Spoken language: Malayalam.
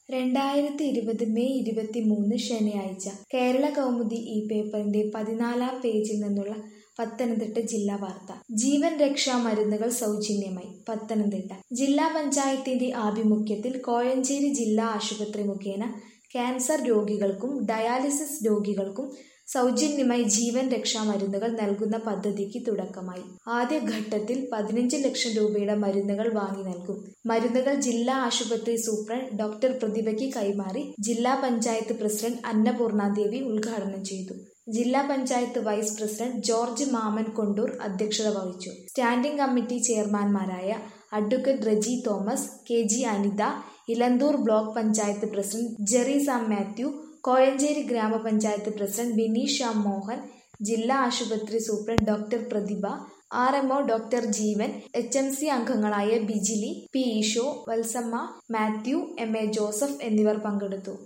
രണ്ടായിരത്തി ഇരുപത് മെയ് ഇരുപത്തിമൂന്ന് ശനിയാഴ്ച കേരള കൗമുദി ഈ പേപ്പറിന്റെ പതിനാലാം പേജിൽ നിന്നുള്ള പത്തനംതിട്ട ജില്ലാ വാർത്ത ജീവൻ രക്ഷാ മരുന്നുകൾ സൗജന്യമായി പത്തനംതിട്ട ജില്ലാ പഞ്ചായത്തിന്റെ ആഭിമുഖ്യത്തിൽ കോഴഞ്ചേരി ജില്ലാ ആശുപത്രി മുഖേന ക്യാൻസർ രോഗികൾക്കും ഡയാലിസിസ് രോഗികൾക്കും സൗജന്യമായി ജീവൻ രക്ഷാ മരുന്നുകൾ നൽകുന്ന പദ്ധതിക്ക് തുടക്കമായി ആദ്യഘട്ടത്തിൽ പതിനഞ്ച് ലക്ഷം രൂപയുടെ മരുന്നുകൾ വാങ്ങി നൽകും മരുന്നുകൾ ജില്ലാ ആശുപത്രി സൂപ്രണ്ട് ഡോക്ടർ പ്രതിഭയ്ക്ക് കൈമാറി ജില്ലാ പഞ്ചായത്ത് പ്രസിഡന്റ് അന്നപൂർണാദേവി ഉദ്ഘാടനം ചെയ്തു ജില്ലാ panchayat vice president George Mammen Kondoor അധ്യക്ഷത വഹിച്ചു സ്റ്റാൻഡിംഗ് കമ്മിറ്റി ചെയർമാൻമാരായ advocate Reji Thomas K G Anitha Elanthoor block panchayat president Jerry Sam Mathew Kozhencherry gramapanchayat president Bineesha Mohan ജില്ലാ ആശുപത്രി superintendent doctor Prathibha R MO doctor Jeevan H M C അംഗങ്ങളായ Bijili P Eesho Valsamma Mathew M A Joseph എന്നിവർ പങ്കെടുത്തു